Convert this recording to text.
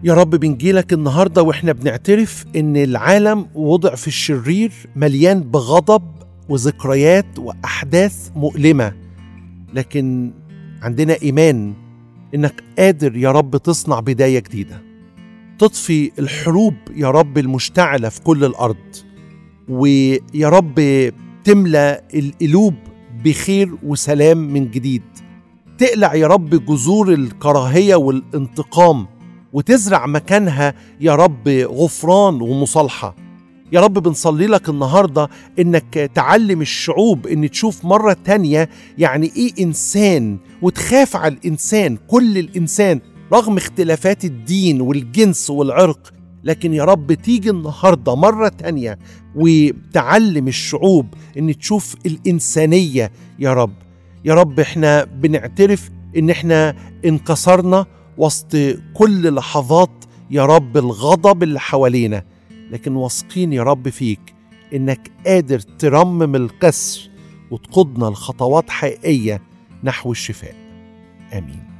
يا رب بنجيلك النهارده واحنا بنعترف ان العالم وضع في الشرير مليان بغضب وذكريات واحداث مؤلمه لكن عندنا ايمان انك قادر يا رب تصنع بدايه جديده تطفي الحروب يا رب المشتعله في كل الارض ويا رب تملى القلوب بخير وسلام من جديد تقلع يا رب جذور الكراهيه والانتقام وتزرع مكانها يا رب غفران ومصالحه يا رب بنصلي لك النهارده انك تعلم الشعوب ان تشوف مره تانية يعني ايه انسان وتخاف على الانسان كل الانسان رغم اختلافات الدين والجنس والعرق لكن يا رب تيجي النهارده مره تانية وتعلم الشعوب ان تشوف الانسانيه يا رب يا رب احنا بنعترف ان احنا انكسرنا وسط كل لحظات يا رب الغضب اللي حوالينا لكن واثقين يا رب فيك انك قادر ترمم الكسر وتقودنا لخطوات حقيقيه نحو الشفاء امين